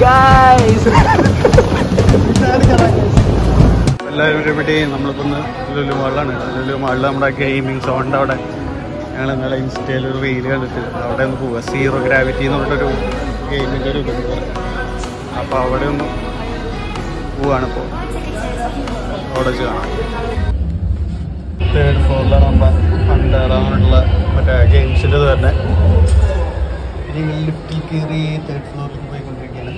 guys എല്ലാവരും ഇവിടെ നമ്മളിപ്പോൾ ഇന്ന് ലുലു മാളിലാണ് ലുലു മാളിൽ നമ്മുടെ ഗെയിമിംഗ് സോണിൻ്റെ അവിടെ ഞങ്ങൾ ഇന്നലെ ഇൻസ്റ്റയിൽ ഒരു റീൽ കണ്ടിട്ട് അവിടെ ഒന്ന് പോവുക സീറോ ഗ്രാവിറ്റി എന്ന് പറഞ്ഞിട്ടൊരു ഗെയിമിൻ്റെ ഒരു ഇതുണ്ട് അപ്പോൾ അവിടെ ഒന്ന് പോവാണിപ്പോൾ അവിടെ വെച്ച് കാണാം തേർഡ് ഫ്ലോറിലാണ് നമ്മുടെ അണ്ടറാനുള്ള മറ്റേ ഗെയിംസിൻ്റെ തന്നെ ഇനി ലിഫ്റ്റിൽ കയറി തേർഡ് ഫ്ലോറിൽ പോയിക്കൊണ്ടിരിക്കുകയാണ്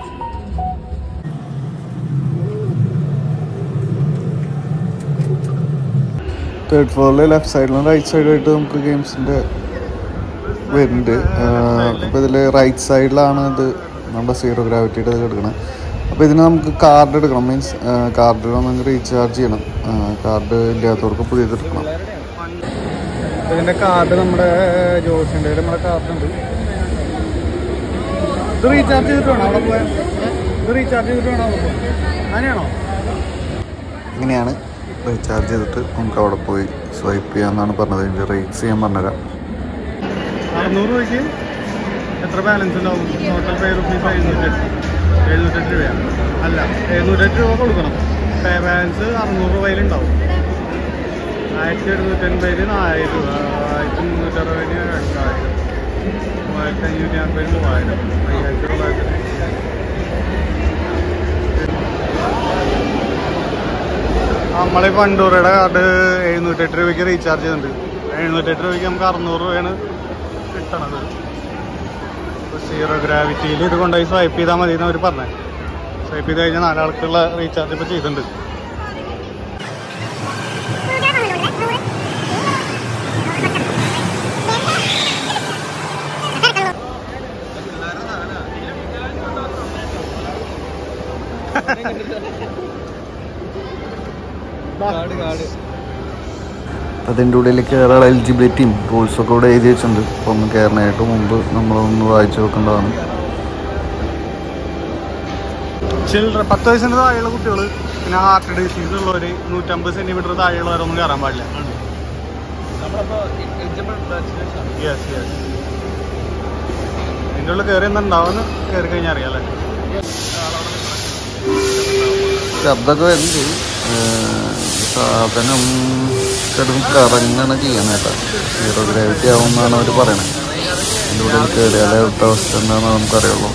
തേർഡ് ഫ്ലോറിൽ ലെഫ്റ്റ് സൈഡിലും റൈറ്റ് സൈഡുമായിട്ട് നമുക്ക് ഗെയിംസിൻ്റെ വരുന്നുണ്ട് അപ്പോൾ ഇതിൽ റൈറ്റ് സൈഡിലാണ് ഇത് നമ്മുടെ സീറോ ഗ്രാവിറ്റിയുടെ ഇത് എടുക്കണം അപ്പോൾ ഇതിന് നമുക്ക് കാർഡ് എടുക്കണം മീൻസ് കാർഡ് നമുക്ക് റീചാർജ് ചെയ്യണം കാർഡ് ഇല്ലാത്തവർക്ക് പുതിയത് എടുക്കണം ഇതിൻ്റെ കാർഡ് നമ്മുടെ ജോസിൻ്റെ നമ്മുടെ കാർഡ് ഉണ്ട് ഇത് റീചാർജ് ചെയ്തിട്ട് വേണോ അവിടെ പോയാൽ ഇത് റീചാർജ് ചെയ്തിട്ട് വേണോ അവിടെ പോകാൻ അങ്ങനെയാണോ ഇങ്ങനെയാണ് റീചാർജ് ചെയ്തിട്ട് നമുക്ക് അവിടെ പോയി സ്വൈപ്പ് ചെയ്യാമെന്നാണ് പറഞ്ഞത് ഇതിൻ്റെ റേറ്റ്സ് ചെയ്യാൻ പറഞ്ഞുതരാം അറുന്നൂറ് രൂപയ്ക്ക് എത്ര ബാലൻസ് ഉണ്ടാവും ടോട്ടൽ പേ റുപ്പീസ് എഴുന്നൂറ്റെട്ട് എഴുന്നൂറ്റെട്ട് രൂപയാണ് അല്ല എഴുന്നൂറ്റെട്ട് രൂപ കൊടുക്കണം പേ ബാലൻസ് അറുന്നൂറ് രൂപയിലുണ്ടാവും ആയിരത്തി എഴുന്നൂറ്റൻപതിൽ നാലായിരം രൂപ ആയിരത്തി മുന്നൂറ്ററുപതിന് രണ്ടായിരം മൂവായിരത്തി അഞ്ഞൂറ്റി അമ്പതിന് മൂവായിരം അയ്യായിരത്തി തൊള്ളായിരത്തി നമ്മളെ പണ്ടൂറയുടെ കാർഡ് എഴുന്നൂറ്റെട്ട് രൂപയ്ക്ക് റീചാർജ് ചെയ്തിട്ടുണ്ട് എഴുന്നൂറ്റെട്ട് രൂപയ്ക്ക് നമുക്ക് അറുന്നൂറ് രൂപയാണ് കിട്ടണത് സീറോ ഗ്രാവിറ്റിയിൽ ഇത് കൊണ്ടുപോയി സ്വൈപ്പ് ചെയ്താൽ മതി എന്ന് അവർ പറഞ്ഞത് സ്വൈപ്പ് ചെയ്ത് കഴിഞ്ഞാൽ നാലാൾക്കുള്ള റീചാർജ് ഇപ്പോൾ ചെയ്തിട്ടുണ്ട് അതിൻ്റെ ഉള്ളിൽ കയറാൻ എലിജിബിലിറ്റിയും റൂൾസൊക്കെ ഇവിടെ എഴുതി വെച്ചിട്ടുണ്ട് അപ്പോൾ ഒന്ന് കയറാനായിട്ട് മുമ്പ് നമ്മളൊന്ന് വായിച്ചു നോക്കേണ്ടതാണ് ചിൽഡ്ര പത്ത് വയസ്സിന് താഴെയുള്ള കുട്ടികൾ പിന്നെ ഹാർട്ട് ഡിസീസ് ഉള്ളവർ നൂറ്റമ്പത് സെൻറ്റിമീറ്റർ താഴെയുള്ളവരൊന്നും കയറാൻ പാടില്ല യെസ് യെസ് ഇതിൻ്റെ ഉള്ളിൽ കയറി എന്തുണ്ടാവുമെന്ന് കയറി കഴിഞ്ഞാൽ അറിയാം അല്ലേ ശബ്ദമൊക്കെ വരുന്നുണ്ട് സാധനം കടും കറങ്ങാണ് ചെയ്യാനായിട്ട് സീറോ ഗ്രാവിറ്റി ആവുമെന്നാണ് അവർ പറയണത് അതിൻ്റെ ഉള്ളിൽ കയറിയാലേ അവിടുത്തെ അവസ്ഥ എന്താണെന്ന് നമുക്കറിയുള്ളൂ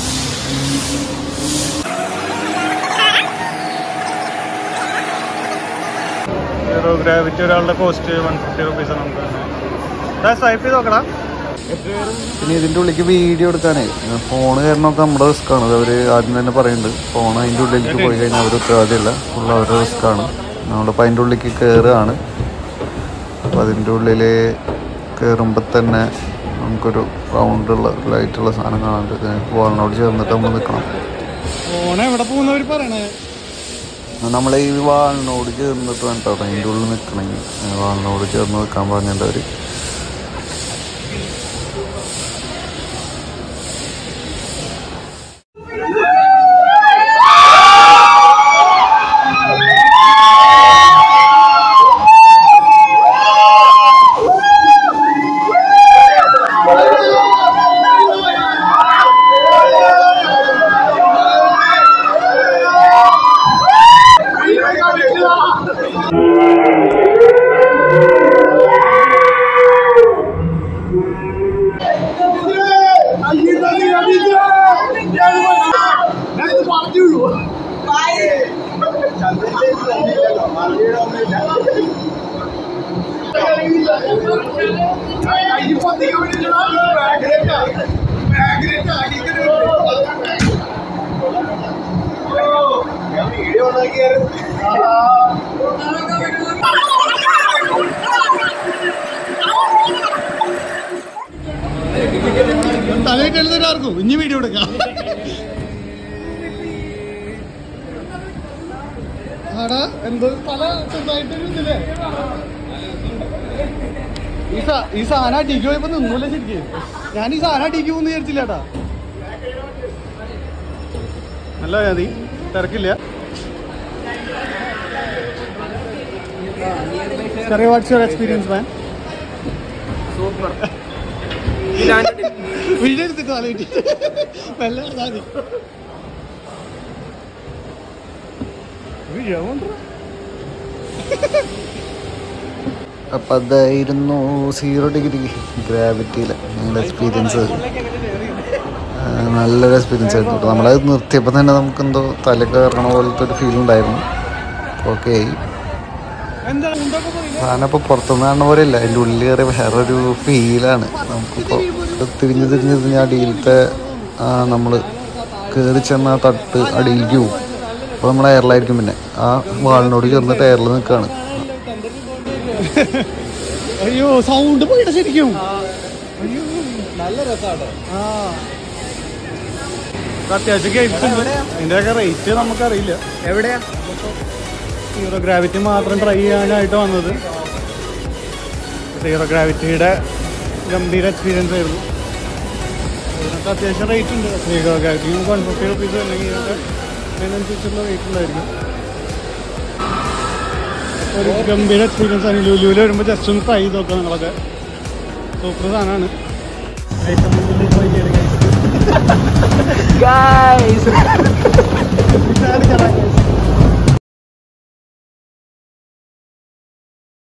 സീറോ ഗ്രാവിറ്റി ഒരാളുടെ കോസ്റ്റ് വൺ ഫിഫ്റ്റി റുപ്പീസ് നമുക്ക് സ്വൈപ്പ് ചെയ്ത് നോക്കടാ പിന്നെ ഇതിൻ്റെ ഉള്ളിലേക്ക് വീഡിയോ എടുക്കാനേ ഫോൺ കാരണമൊക്കെ നമ്മുടെ റിസ്ക് ആണ് അവർ ആദ്യം തന്നെ പറയുന്നുണ്ട് ഫോൺ അതിൻ്റെ ഉള്ളിലേക്ക് പോയി കഴിഞ്ഞാൽ അവർ ഉത്തരവാദിയല്ല ഫുൾ അവരുടെ റിസ്ക് ആണ് നമ്മളിപ്പോൾ അതിൻ്റെ ഉള്ളിലേക്ക് കയറുകയാണ് അപ്പോൾ അതിൻ്റെ ഉള്ളിൽ കയറുമ്പോൾ തന്നെ നമുക്കൊരു റൗണ്ടുള്ള ലൈറ്റുള്ള സാധനം കാണാണ്ട് വാളിനോട് ചേർന്നിട്ട് നമ്മൾ നിൽക്കണം ഫോൺ എവിടെ പോകുന്നവർ പറയണേ നമ്മൾ ഈ വാളിനോട് ചേർന്നിട്ട് വേണ്ട കേട്ടോ അതിൻ്റെ ഉള്ളിൽ നിൽക്കണമെങ്കിൽ വാളിനോട് ചേർന്ന് നിൽക്കാൻ പറഞ്ഞിട്ട് അവർ തലയിട്ട് എഴുതിട്ടാർക്കും ഇനി വീഡിയോ എടുക്കാം ആടാ എന്തോ തല ചെറുതായിട്ടൊരു ഇതില്ലേ ഈ സാ ഈ സാധനം അടിക്ക് പോയപ്പോ നിന്നൂല ശരിക്കും ഞാൻ ഈ സാധനം അടിക്ക് പോകുന്ന വിചാരിച്ചില്ലേട്ടാ നല്ല മതി തിരക്കില്ല ചെറിയ what's your experience man video എടുത്തിട്ട് തലയിട്ട് മെല്ലെ മതി വീഴാവുണ്ടോ അപ്പം അതായിരുന്നു സീറോ ഡിഗ്രി ഗ്രാവിറ്റിയിലെ ഞങ്ങളുടെ എക്സ്പീരിയൻസ് നല്ലൊരു എക്സ്പീരിയൻസ് ആയിരുന്നു കേട്ടോ നമ്മളത് നിർത്തിയപ്പോൾ തന്നെ നമുക്കെന്തോ തലയൊക്കെ ഇറങ്ങണ പോലത്തെ ഒരു ഫീൽ ഉണ്ടായിരുന്നു ഓക്കെ ആയി എന്താ ഉണ്ടൊക്കെ പറയില്ല സാധനം ഇപ്പോൾ പുറത്തുനിന്ന് കാണുന്ന പോലെ അല്ല അതിൻ്റെ ഉള്ളിൽ കയറിയ വേറൊരു ഫീലാണ് നമുക്കിപ്പോൾ തിരിഞ്ഞ് തിരിഞ്ഞ് തിരിഞ്ഞ് അടിയിലത്തെ നമ്മൾ കയറി ചെന്ന ആ തട്ട് അടിയിലേക്ക് പോകും അപ്പോൾ നമ്മൾ എയറിലായിരിക്കും പിന്നെ ആ വാളിനോട് ചേർന്നിട്ട് എയറിൽ നിൽക്കുകയാണ് അയ്യോ സൗണ്ട് പോയിട്ട ശരിക്കും അയ്യോ നല്ല രസമാണ് ആ ഇത് അത്യാവശ്യം ഗെയിംസ് ഉണ്ട് ഇതിൻ്റെയൊക്കെ റേറ്റ് നമുക്കറിയില്ല എവിടെയാ സീറോ ഗ്രാവിറ്റി മാത്രം ട്രൈ ചെയ്യാനായിട്ട് വന്നത് സീറോ ഗ്രാവിറ്റിയുടെ ഗംഭീര എക്സ്പീരിയൻസ് ആയിരുന്നു ഇതിനൊക്കെ അത്യാവശ്യം റേറ്റ് ഉണ്ട് zero gravity one fifty rupees അല്ലെങ്കിൽ ഇതിനൊക്കെ അതിനനുസരിച്ചുള്ള റേറ്റ് ഉണ്ടായിരിക്കും ഒരു ഗംഭീര എക്സ്പീരിയൻസ് ആണ് ലുലുവിൽ വരുമ്പോൾ ജസ്റ്റ് ഒന്ന് ട്രൈ ചെയ്ത് നോക്കാം നിങ്ങളൊക്കെ സൂപ്പർ സാധനമാണ് ഐറ്റം ട്രൈ ചെയ്ത് ഗായ്സ് കഴിച്ചു